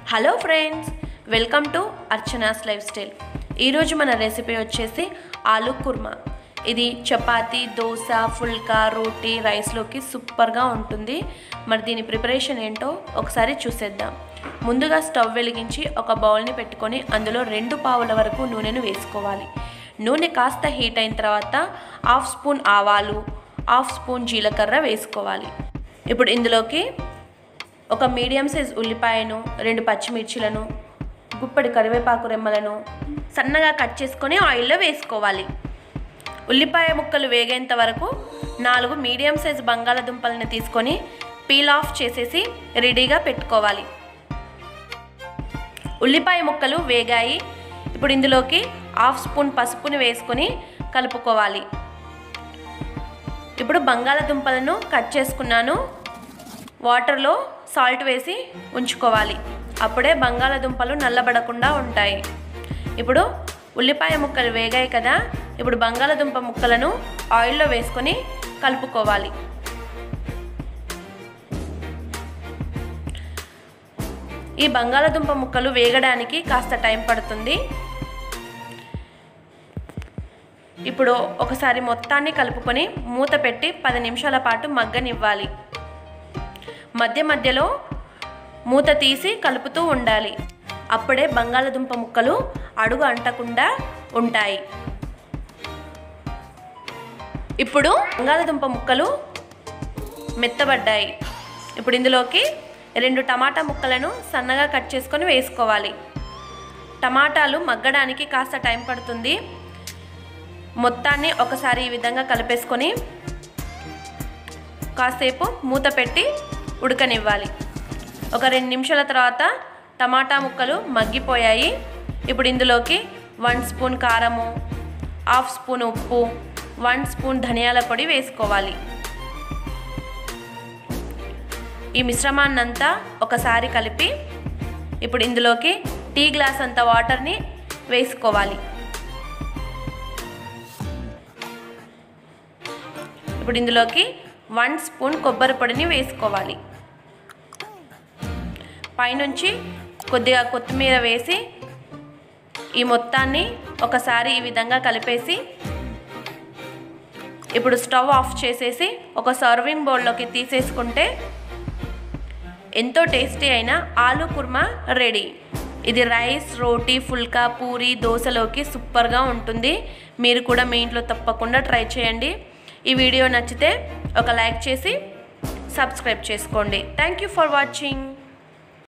hello friends welcome to Archana's lifestyle ఈరోజు మన recipe వచ్చేసి ఆలు కుర్మా ఇది చపాతీ దోశ ఫుల్కా రోటీ రైస్లోకి సూపర్గా ఉంటుంది మరి దీని ప్రిపరేషన్ ఏంటో ఒకసారి చూసేద్దాం ముందుగా స్టవ్ వెలిగించి ఒక బౌల్ని పెట్టుకొని అందులో రెండు పావుల వరకు నూనెను వేసుకోవాలి నూనె కాస్త హీట్ అయిన తర్వాత హాఫ్ స్పూన్ ఆవాలు హాఫ్ స్పూన్ జీలకర్ర వేసుకోవాలి ఇప్పుడు ఇందులోకి ఒక మీడియం సైజ్ ఉల్లిపాయను రెండు పచ్చిమిర్చిలను గుప్పడి కరివేపాకు రెమ్మలను సన్నగా కట్ చేసుకొని ఆయిల్లో వేసుకోవాలి ఉల్లిపాయ ముక్కలు వేగేంత వరకు నాలుగు మీడియం సైజ్ బంగాళదుంపలను తీసుకొని పీల్ ఆఫ్ చేసేసి రెడీగా పెట్టుకోవాలి ఉల్లిపాయ ముక్కలు వేగాయి ఇప్పుడు ఇందులోకి హాఫ్ స్పూన్ పసుపుని వేసుకొని కలుపుకోవాలి ఇప్పుడు బంగాళదుంపలను కట్ చేసుకున్నాను వాటర్లో సాల్ట్ వేసి ఉంచుకోవాలి అప్పుడే బంగాళదుంపలు నల్లబడకుండా ఉంటాయి ఇప్పుడు ఉల్లిపాయ ముక్కలు వేగాయి కదా ఇప్పుడు బంగాళదుంప ముక్కలను ఆయిల్లో వేసుకొని కలుపుకోవాలి ఈ బంగాళదుంప ముక్కలు వేగడానికి కాస్త టైం పడుతుంది ఇప్పుడు ఒకసారి మొత్తాన్ని కలుపుకొని మూత పెట్టి పది నిమిషాల పాటు మగ్గనివ్వాలి మధ్య మధ్యలో మూత తీసి కలుపుతూ ఉండాలి అప్పుడే బంగాళదుంప ముక్కలు అడుగు అంటకుండా ఉంటాయి ఇప్పుడు బంగాళదుంప ముక్కలు మెత్తబడ్డాయి ఇప్పుడు ఇందులోకి రెండు టమాటా ముక్కలను సన్నగా కట్ చేసుకొని వేసుకోవాలి టమాటాలు మగ్గడానికి కాస్త టైం పడుతుంది మొత్తాన్ని ఒకసారి ఈ విధంగా కలిపేసుకొని కాసేపు మూత పెట్టి ఉడకనివ్వాలి ఒక రెండు నిమిషాల తర్వాత టమాటా ముక్కలు మగ్గిపోయాయి ఇప్పుడు ఇందులోకి వన్ స్పూన్ కారము హాఫ్ స్పూన్ ఉప్పు వన్ స్పూన్ ధనియాల పొడి వేసుకోవాలి ఈ మిశ్రమాన్నంతా ఒకసారి కలిపి ఇప్పుడు ఇందులోకి టీ గ్లాస్ అంత వాటర్ని వేసుకోవాలి ఇప్పుడు ఇందులోకి వన్ స్పూన్ కొబ్బరి పొడిని వేసుకోవాలి పైనుంచి కొద్దిగా కొత్తిమీర వేసి ఈ మొత్తాన్ని ఒకసారి ఈ విధంగా కలిపేసి ఇప్పుడు స్టవ్ ఆఫ్ చేసేసి ఒక సర్వింగ్ బౌల్లోకి తీసేసుకుంటే ఎంతో టేస్టీ అయిన ఆలు కుర్మా రెడీ ఇది రైస్ రోటీ ఫుల్కా పూరి దోశలోకి సూపర్గా ఉంటుంది మీరు కూడా మీ ఇంట్లో తప్పకుండా ట్రై చేయండి ఈ వీడియో నచ్చితే ఒక లైక్ చేసి సబ్స్క్రైబ్ చేసుకోండి థ్యాంక్ యూ ఫర్ వాచింగ్